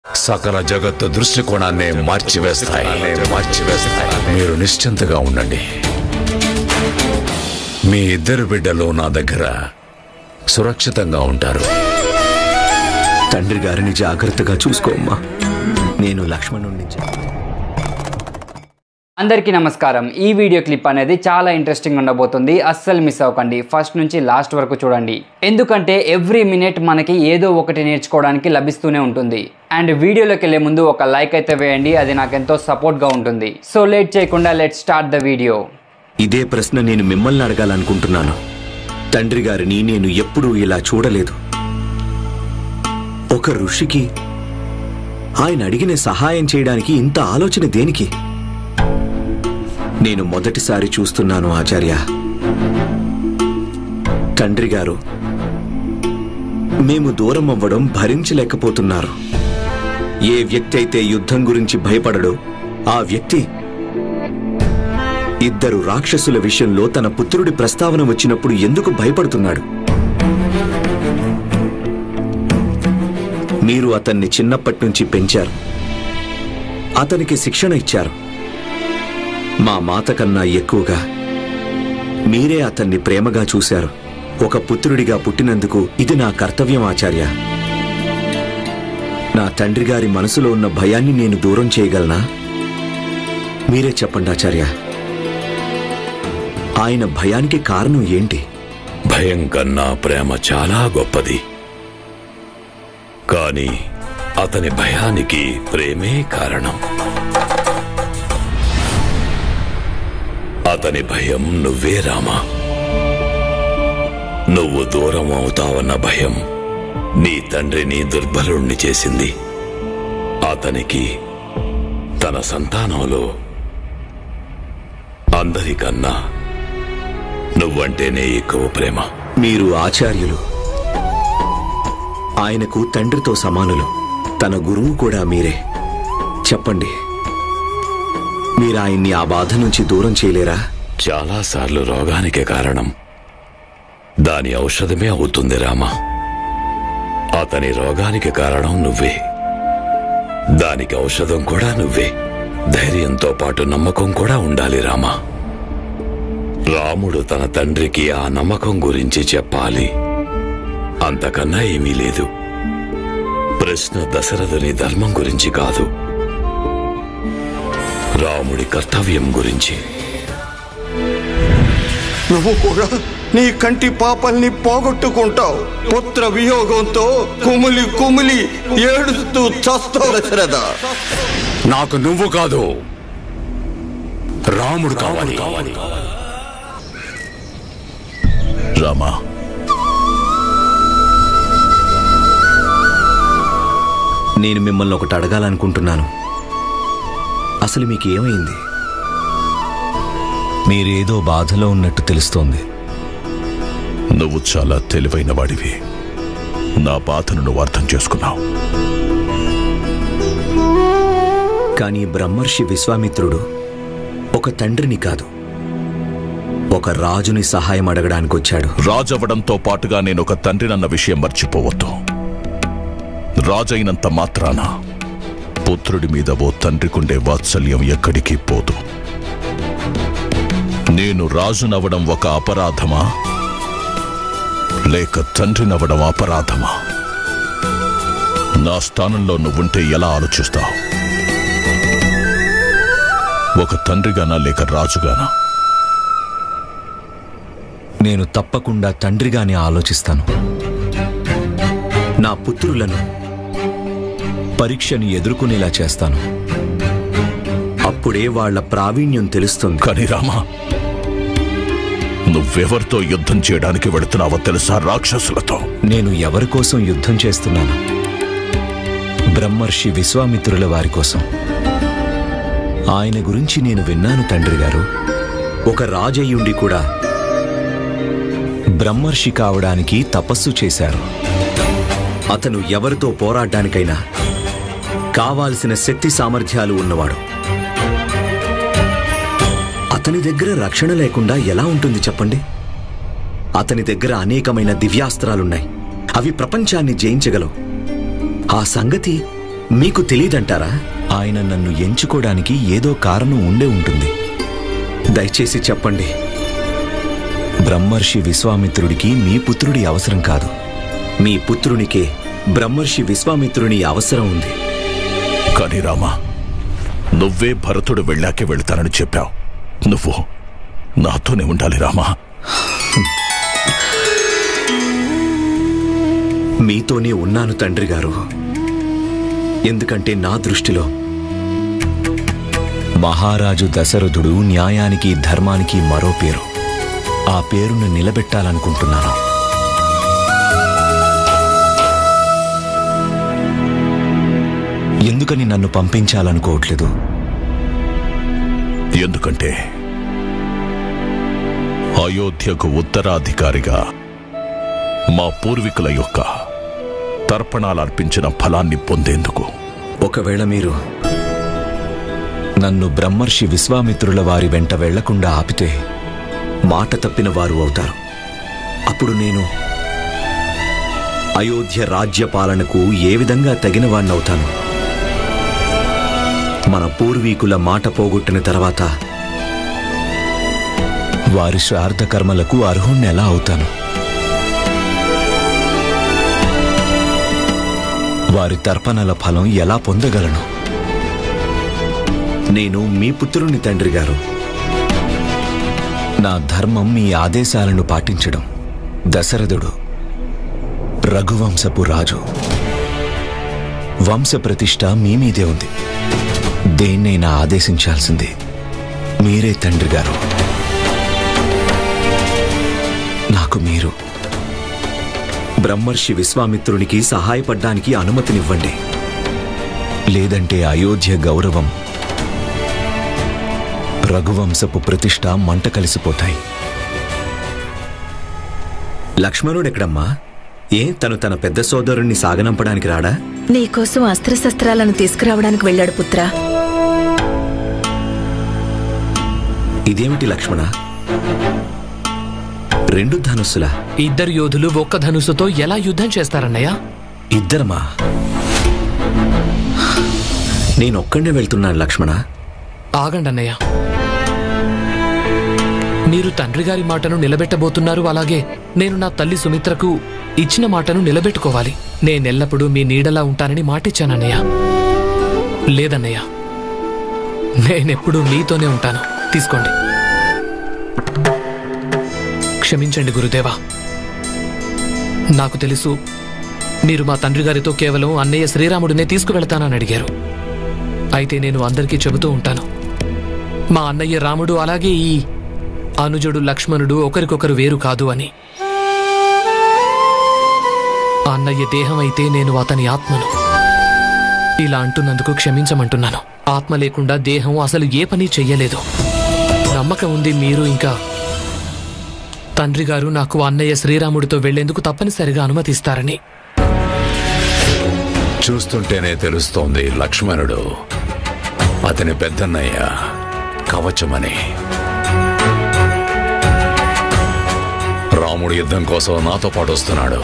సకల జగత్తు దృష్టికోణాన్ని మార్చివేస్తాయి మార్చివేస్తాయి మీరు నిశ్చింతగా ఉండండి మీ ఇద్దరు బిడ్డలు నా దగ్గర సురక్షితంగా ఉంటారు తండ్రి గారిని జాగ్రత్తగా చూసుకోమ్మా నేను లక్ష్మణుడి నుంచి అందరికీ నమస్కారం ఈ వీడియో క్లిప్ అనేది చాలా ఇంట్రెస్టింగ్ ఉండబోతుంది అస్సలు మిస్ అవ్వకండి ఫస్ట్ నుంచి లాస్ట్ వరకు చూడండి ఎందుకంటే ఎవ్రీ మినిట్ మనకి ఏదో ఒకటి నేర్చుకోవడానికి లభిస్తూనే ఉంటుంది అండ్ వీడియోలోకి వెళ్ళే ముందు ఒక లైక్ అయితే వేయండి అది నాకెంతో సపోర్ట్గా ఉంటుంది సో లేట్ చేయకుండా లెట్ స్టార్ట్ ద వీడియో ఇదే ప్రశ్న నేను మిమ్మల్ని అడగాలనుకుంటున్నాను తండ్రి గారిని నేను ఎప్పుడూ ఇలా చూడలేదు ఒక ఋషికి ఆయన అడిగిన సహాయం చేయడానికి ఇంత ఆలోచన దేనికి నేను మొదటిసారి చూస్తున్నాను ఆచార్య తండ్రి గారు మేము దూరం అవ్వడం భరించలేకపోతున్నారు ఏ వ్యక్తి అయితే యుద్ధం గురించి భయపడడో ఆ వ్యక్తి ఇద్దరు రాక్షసుల విషయంలో తన పుత్రుడి ప్రస్తావన వచ్చినప్పుడు ఎందుకు భయపడుతున్నాడు మీరు అతన్ని చిన్నప్పటి నుంచి పెంచారు అతనికి శిక్షణ ఇచ్చారు మా మాత కన్నా ఎక్కువగా మీరే అతన్ని ప్రేమగా చూశారు ఒక పుత్రుడిగా పుట్టినందుకు ఇది నా కర్తవ్యం ఆచార్య నా తండ్రి గారి మనసులో ఉన్న భయాన్ని నేను దూరం చేయగలనా మీరే చెప్పండి ఆచార్య ఆయన భయానికి కారణం ఏంటి భయం కన్నా ప్రేమ చాలా గొప్పది కానీ అతని భయానికి ప్రేమే కారణం అతని భయం నువ్వే రామా నువ్వు దూరం అవుతావన్న భయం నీ తండ్రిని దుర్బలుణ్ణి చేసింది అతనికి తన సంతానంలో అందరికన్నా నువ్వంటేనే ఎక్కువ ప్రేమ మీరు ఆచార్యులు ఆయనకు తండ్రితో సమానులు తన గురువు కూడా మీరే చెప్పండి మీరు ఆయన్ని ఆ బాధ నుంచి దూరం చేయలేరా చాలాసార్లు రోగానికి కారణం దాని ఔషధమే అవుతుంది రామా అతని రోగానికి కారణం నువ్వే దానికి ఔషధం కూడా నువ్వే ధైర్యంతో పాటు నమ్మకం కూడా ఉండాలి రామా రాముడు తన తండ్రికి ఆ నమ్మకం గురించి చెప్పాలి అంతకన్నా ఏమీ లేదు ప్రశ్న దశరథుని ధర్మం గురించి కాదు రాముడి కర్తవ్యం గురించి నువ్వు కూడా నీ కంటి పాపల్ని పోగొట్టుకుంటావు పుత్ర వియోగంతో కుమిలి కుమిలి ఏడుస్తూ చస్తావు దశరథ నాకు నువ్వు కాదు రాముడు కావాలి రామా నేను మిమ్మల్ని ఒకటి అడగాలనుకుంటున్నాను అసలు మీకు ఏమైంది మీరేదో బాధలో ఉన్నట్టు తెలుస్తోంది నువ్వు చాలా తెలివైన వాడివి నా బాధను నువ్వు అర్థం చేసుకున్నావు కానీ బ్రహ్మర్షి విశ్వామిత్రుడు ఒక తండ్రిని కాదు ఒక రాజుని సహాయం అడగడానికి వచ్చాడు రాజవ్వడంతో పాటుగా నేను ఒక తండ్రినన్న విషయం మర్చిపోవద్దు రాజైనంత మాత్రాన పుత్రుడి మీద ఓ తండ్రికుండే వాత్సల్యం ఎక్కడికి పోదు నేను రాజునవ్వడం ఒక అపరాధమా లేక తండ్రినవ్వడం అపరాధమా నా స్థానంలో నువ్వుంటే ఎలా ఆలోచిస్తావు ఒక తండ్రిగానా లేక రాజుగానా నేను తప్పకుండా తండ్రిగానే ఆలోచిస్తాను నా పుత్రులను పరీక్షని ఎదుర్కొనేలా చేస్తాను అప్పుడే వాళ్ళ ప్రావీణ్యం తెలుస్తుంది కానీ రామా నువ్వెవరితో యుద్ధం చేయడానికి వెళుతున్నావో తెలుసా రాక్షసులతో నేను ఎవరి కోసం యుద్ధం చేస్తున్నాను బ్రహ్మర్షి విశ్వామిత్రుల వారి కోసం ఆయన గురించి నేను విన్నాను తండ్రి గారు ఒక రాజయ్యుండి కూడా బ్రహ్మర్షి కావడానికి తపస్సు చేశారు అతను ఎవరితో పోరాడ్డానికైనా కావాల్సిన శక్తి సామర్థ్యాలు ఉన్నవాడు అతని దగ్గర రక్షణ లేకుండా ఎలా ఉంటుంది చెప్పండి అతని దగ్గర అనేకమైన దివ్యాస్త్రాలున్నాయి అవి ప్రపంచాన్ని జయించగలవు ఆ సంగతి మీకు తెలియదంటారా ఆయన నన్ను ఎంచుకోవడానికి ఏదో కారణం ఉండే ఉంటుంది దయచేసి చెప్పండి బ్రహ్మర్షి విశ్వామిత్రుడికి మీ పుత్రుడి అవసరం కాదు మీ పుత్రునికే బ్రహ్మర్షి విశ్వామిత్రుని అవసరం ఉంది కానీ రామా నువ్వే భరతుడు వెళ్ళాకే వెళ్తానని చెప్పావు నువ్వు నాతోనే ఉండాలి రామా మీతోనే ఉన్నాను తండ్రి గారు ఎందుకంటే నా దృష్టిలో మహారాజు దశరథుడు న్యాయానికి ధర్మానికి మరో పేరు ఆ పేరును నిలబెట్టాలనుకుంటున్నాను ఎందుకని నన్ను పంపించాలనుకోవట్లేదు ఎందుకంటే అయోధ్యకు ఉత్తరాధికారిగా మా పూర్వీకుల యొక్క తర్పణాలు అర్పించిన ఫలాన్ని పొందేందుకు ఒకవేళ మీరు నన్ను బ్రహ్మర్షి విశ్వామిత్రుల వారి వెంట వెళ్లకుండా ఆపితే మాట తప్పిన వారు అవుతారు అప్పుడు నేను అయోధ్య రాజ్య పాలనకు ఏ విధంగా తగిన వాణ్ణవుతాను మన పూర్వీకుల మాట పోగొట్టిన తర్వాత వారి శ్రార్థ కర్మలకు అర్హుణ్ణి ఎలా అవుతాను వారి తర్పణల ఫలం ఎలా పొందగలను నేను మీ పుత్రుని తండ్రి గారు నా ధర్మం మీ ఆదేశాలను పాటించడం దశరథుడు రఘువంశపు రాజు వంశ ప్రతిష్ట మీ మీదే ఉంది దేన్నైనా ఆదేశించాల్సింది మీరే తండ్రి గారు నాకు మీరు బ్రహ్మర్షి విశ్వామిత్రునికి సహాయపడ్డానికి అనుమతినివ్వండి లేదంటే అయోధ్య గౌరవం రఘువంశపు ప్రతిష్ట మంట కలిసిపోతాయి లక్ష్మణుడెక్కడమ్మా ఏ తను తన పెద్ద సోదరుణ్ణి సాగనంపడానికి రాడా నీకోసం అస్త్రశస్త్రాలను తీసుకురావడానికి వెళ్ళాడు పుత్రా ఇదేమిటి లక్ష్మణ రెండు ధనుస్సులా ఇద్దరు యోధులు ఒక్క ధనుసుతో ఎలా యుద్ధం చేస్తారన్నయ్య ఇద్దరమా నేనొక్కడే వెళ్తున్నాను లక్ష్మణ ఆగండి అన్నయ్య మీరు తండ్రి గారి మాటను నిలబెట్టబోతున్నారు అలాగే నేను నా తల్లి సుమిత్రకు ఇచ్చిన మాటను నిలబెట్టుకోవాలి నేనెల్లప్పుడూ మీ నీడలా ఉంటానని మాటిచ్చానన్నయ్య లేదన్నయ్య నేనెప్పుడూ మీతోనే ఉంటాను తీసుకోండి క్షమించండి గురుదేవా నాకు తెలుసు మీరు మా తండ్రి గారితో కేవలం అన్నయ్య శ్రీరాముడినే తీసుకువెళ్తానని అడిగారు అయితే నేను అందరికీ చెబుతూ ఉంటాను మా అన్నయ్య రాముడు అలాగే ఈ అనుజుడు లక్ష్మణుడు ఒకరికొకరు వేరు కాదు అని ఆ అన్నయ్య దేహం అయితే నేను అతని ఆత్మను ఇలా అంటున్నందుకు క్షమించమంటున్నాను ఆత్మ లేకుండా దేహం అసలు ఏ పని చెయ్యలేదు నమ్మకం ఉంది మీరు ఇంకా తండ్రి గారు నాకు అన్నయ్య శ్రీరాముడితో వెళ్లేందుకు తప్పనిసరిగా అనుమతిస్తారని చూస్తుంటేనే తెలుస్తోంది లక్ష్మణుడు అతని పెద్దన్నయ్య కవచమని రాముడు యుద్ధం కోసం నాతో పాటు వస్తున్నాడు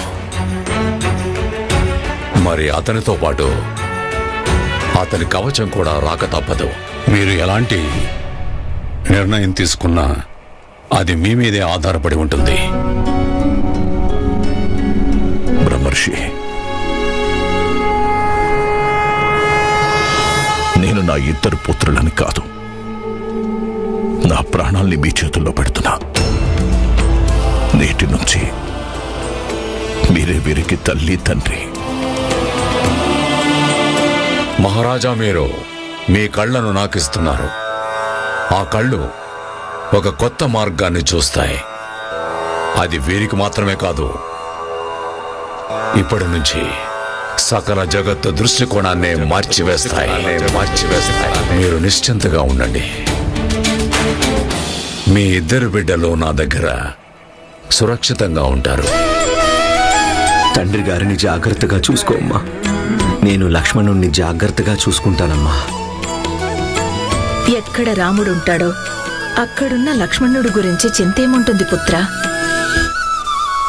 మరి అతనితో పాటు అతని కవచం కూడా రాక తప్పదు మీరు ఎలాంటి నిర్ణయం తీసుకున్నా అది మీ మీదే ఆధారపడి ఉంటుంది బ్రహ్మర్షి నేను నా ఇద్దరు పుత్రులని కాదు నా ప్రాణాల్ని మీ చేతుల్లో పెడుతున్నా నేటి నుంచి మీరే వీరికి తల్లి తండ్రి మహారాజా మీరు మీ కళ్ళను నాకిస్తున్నారు ఆ కళ్ళు ఒక కొత్త మార్గాన్ని చూస్తాయి అది వీరికి మాత్రమే కాదు ఇప్పటి నుంచి సకల జగత్తు దృష్టికోణాన్ని మార్చివేస్తాయి మార్చివేస్తాయి మీరు నిశ్చింతగా ఉండండి మీ ఇద్దరు బిడ్డలు నా దగ్గర సురక్షితంగా ఉంటారు తండ్రి గారిని జాగ్రత్తగా చూసుకోమ్మా నేను లక్ష్మణుణ్ణి జాగ్రత్తగా చూసుకుంటానమ్మా ఎక్కడ రాముడుంటాడో అక్కడున్న లక్ష్మణుడు గురించి చింతేముంటుంది పుత్ర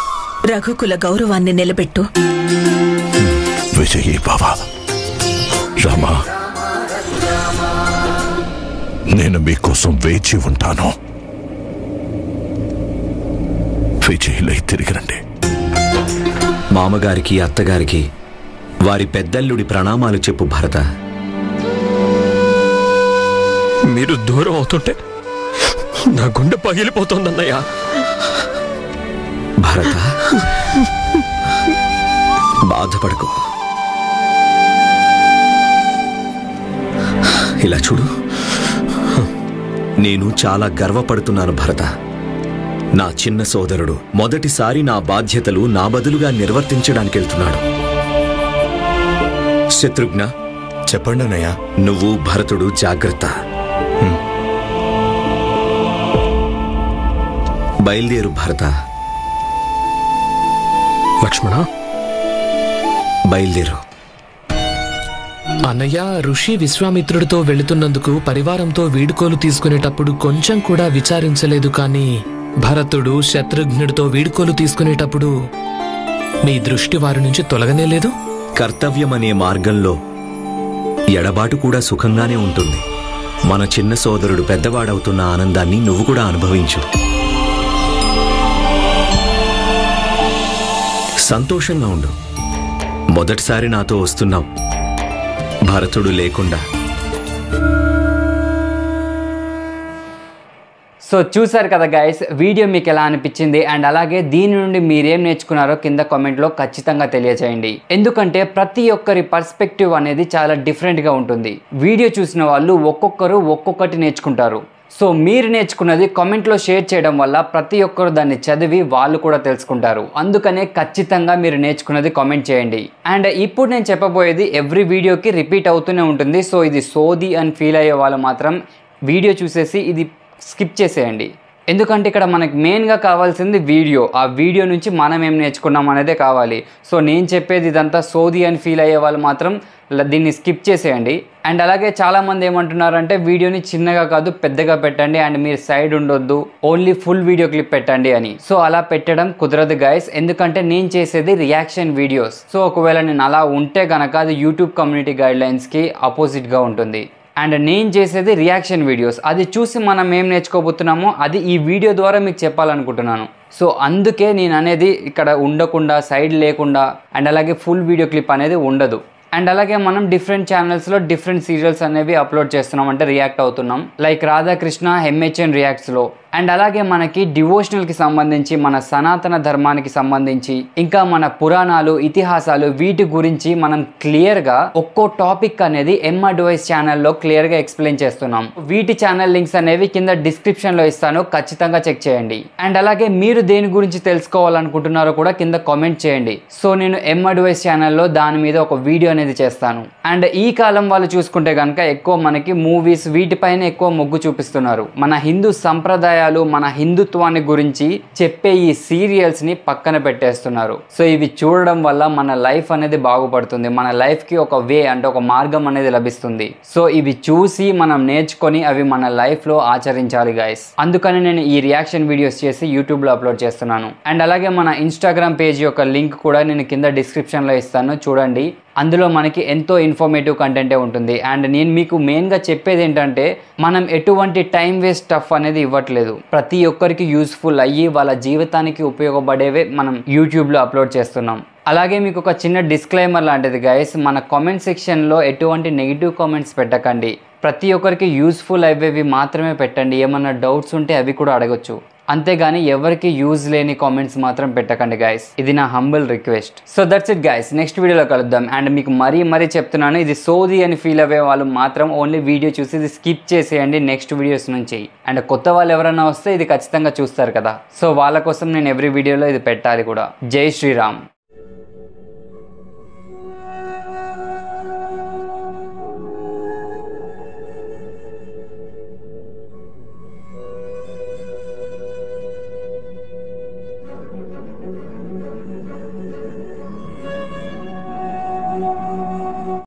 రఘుకుల గౌరవాన్ని నిలబెట్టు విజయీ బావా రామా నేను మీకోసం వేచి ఉంటాను విజయులై తిరిగి రండి మామగారికి అత్తగారికి వారి పెద్దల్లుడి ప్రణామాలు చెప్పు భరత మీరు దూరం అవుతుంటే నా గుండె పగిలిపోతోందన్నయ్య భరత బాధపడకు ఇలా చూడు నేను చాలా గర్వపడుతున్నాను భరత నా చిన్న సోదరుడు మొదటిసారి నా బాధ్యతలు నా బదులుగా నిర్వర్తించడానికి వెళ్తున్నాడు శత్రుఘ్న చెప్పండి అన్నయ్య నువ్వు భరతుడు జాగ్రత్త బయలుదేరు భరత లక్ష్మణ బయలుదేరు అన్నయ్య ఋషి విశ్వామిత్రుడితో వెళుతున్నందుకు పరివారంతో వీడుకోలు తీసుకునేటప్పుడు కొంచెం కూడా విచారించలేదు కానీ భరతుడు శత్రుఘ్నుడితో వీడుకోలు తీసుకునేటప్పుడు మీ దృష్టి వారి నుంచి తొలగనే లేదు కర్తవ్యమనే మార్గంలో ఎడబాటు కూడా సుఖంగానే ఉంటుంది మన చిన్న సోదరుడు పెద్దవాడవుతున్న ఆనందాన్ని నువ్వు కూడా అనుభవించు సంతోషంగా ఉండు మొదటిసారి నాతో వస్తున్నావు భరతుడు లేకుండా సో చూసారు కదా గైస్ వీడియో మీకు ఎలా అనిపించింది అండ్ అలాగే దీని నుండి మీరేం నేర్చుకున్నారో కింద కామెంట్లో ఖచ్చితంగా తెలియజేయండి ఎందుకంటే ప్రతి ఒక్కరి పర్స్పెక్టివ్ అనేది చాలా డిఫరెంట్గా ఉంటుంది వీడియో చూసిన వాళ్ళు ఒక్కొక్కరు ఒక్కొక్కటి నేర్చుకుంటారు సో మీరు నేర్చుకున్నది కామెంట్లో షేర్ చేయడం వల్ల ప్రతి ఒక్కరు దాన్ని చదివి వాళ్ళు కూడా తెలుసుకుంటారు అందుకనే ఖచ్చితంగా మీరు నేర్చుకున్నది కామెంట్ చేయండి అండ్ ఇప్పుడు నేను చెప్పబోయేది ఎవ్రీ వీడియోకి రిపీట్ అవుతూనే ఉంటుంది సో ఇది సోది అని ఫీల్ అయ్యే వాళ్ళు మాత్రం వీడియో చూసేసి ఇది స్కిప్ చేసేయండి ఎందుకంటే ఇక్కడ మనకి మెయిన్గా కావాల్సింది వీడియో ఆ వీడియో నుంచి మనం ఏం నేర్చుకున్నాం అనేదే కావాలి సో నేను చెప్పేది ఇదంతా సోది అని ఫీల్ అయ్యే వాళ్ళు మాత్రం ల- దీన్ని స్కిప్ చేసేయండి అండ్ అలాగే చాలామంది ఏమంటున్నారంటే వీడియోని చిన్నగా కాదు పెద్దగా పెట్టండి అండ్ మీరు సైడ్ ఉండొద్దు ఓన్లీ ఫుల్ వీడియో క్లిప్ పెట్టండి అని సో అలా పెట్టడం కుదరదు గైస్ ఎందుకంటే నేను చేసేది రియాక్షన్ వీడియోస్ సో ఒకవేళ నేను అలా ఉంటే కనుక అది యూట్యూబ్ కమ్యూనిటీ గైడ్ లైన్స్కి ఆపోజిట్గా ఉంటుంది అండ్ నేను చేసేది రియాక్షన్ వీడియోస్ అది చూసి మనం ఏం నేర్చుకోబోతున్నామో అది ఈ వీడియో ద్వారా మీకు చెప్పాలనుకుంటున్నాను సో అందుకే నేను అనేది ఇక్కడ ఉండకుండా సైడ్ లేకుండా అండ్ అలాగే ఫుల్ వీడియో క్లిప్ అనేది ఉండదు అండ్ అలాగే మనం డిఫరెంట్ ఛానల్స్లో డిఫరెంట్ సీరియల్స్ అనేవి అప్లోడ్ చేస్తున్నాం అంటే రియాక్ట్ అవుతున్నాం లైక్ రాధాకృష్ణ ఎంహెచ్ఎన్ రియాక్ట్స్లో అండ్ అలాగే మనకి డివోషనల్కి సంబంధించి మన సనాతన ధర్మానికి సంబంధించి ఇంకా మన పురాణాలు ఇతిహాసాలు వీటి గురించి మనం క్లియర్గా ఒక్కో టాపిక్ అనేది ఎం అడ్వైస్ ఛానల్లో క్లియర్గా ఎక్స్ప్లెయిన్ చేస్తున్నాం వీటి ఛానల్ లింక్స్ అనేవి కింద డిస్క్రిప్షన్లో ఇస్తాను ఖచ్చితంగా చెక్ చేయండి అండ్ అలాగే మీరు దేని గురించి తెలుసుకోవాలనుకుంటున్నారో కూడా కింద కామెంట్ చేయండి సో నేను ఎం అడ్వైస్ ఛానల్లో దాని మీద ఒక వీడియో అనేది చేస్తాను అండ్ ఈ కాలం వాళ్ళు చూసుకుంటే కనుక ఎక్కువ మనకి మూవీస్ వీటిపైన ఎక్కువ మొగ్గు చూపిస్తున్నారు మన హిందూ సంప్రదాయాలు మన హిందుత్వాన్ని గురించి చెప్పే ఈ సీరియల్స్ ని పక్కన పెట్టేస్తున్నారు సో ఇవి చూడడం వల్ల మన లైఫ్ అనేది బాగుపడుతుంది మన లైఫ్ కి ఒక వే అంటే ఒక మార్గం అనేది లభిస్తుంది సో ఇవి చూసి మనం నేర్చుకొని అవి మన లైఫ్ లో ఆచరించాలి గైస్ అందుకని నేను ఈ రియాక్షన్ వీడియోస్ చేసి యూట్యూబ్ లో అప్లోడ్ చేస్తున్నాను అండ్ అలాగే మన ఇన్స్టాగ్రామ్ పేజ్ యొక్క లింక్ కూడా నేను కింద డిస్క్రిప్షన్ లో ఇస్తాను చూడండి అందులో మనకి ఎంతో ఇన్ఫర్మేటివ్ కంటెంటే ఉంటుంది అండ్ నేను మీకు మెయిన్గా చెప్పేది ఏంటంటే మనం ఎటువంటి టైం వేస్ట్ స్టఫ్ అనేది ఇవ్వట్లేదు ప్రతి ఒక్కరికి యూస్ఫుల్ అయ్యి వాళ్ళ జీవితానికి ఉపయోగపడేవే మనం యూట్యూబ్లో అప్లోడ్ చేస్తున్నాం అలాగే మీకు ఒక చిన్న డిస్క్లైమర్ లాంటిది గైస్ మన కామెంట్ సెక్షన్లో ఎటువంటి నెగిటివ్ కామెంట్స్ పెట్టకండి ప్రతి ఒక్కరికి యూస్ఫుల్ అయ్యేవి మాత్రమే పెట్టండి ఏమన్నా డౌట్స్ ఉంటే అవి కూడా అడగొచ్చు అంతేగాని ఎవరికి యూజ్ లేని కామెంట్స్ మాత్రం పెట్టకండి గైస్ ఇది నా humble request so that's it guys next వీడియోలో కలుద్దాం అండ్ మీకు మరీ మరీ చెప్తున్నాను ఇది సోది అని ఫీల్ అయ్యే వాళ్ళు మాత్రం ఓన్లీ వీడియో చూసి ఇది స్కిప్ చేసేయండి నెక్స్ట్ వీడియోస్ నుంచి అండ్ కొత్త వాళ్ళు ఎవరైనా వస్తే ఇది ఖచ్చితంగా చూస్తారు కదా సో వాళ్ళ కోసం నేను ఎవ్రీ వీడియోలో ఇది పెట్టాలి కూడా జై శ్రీరామ్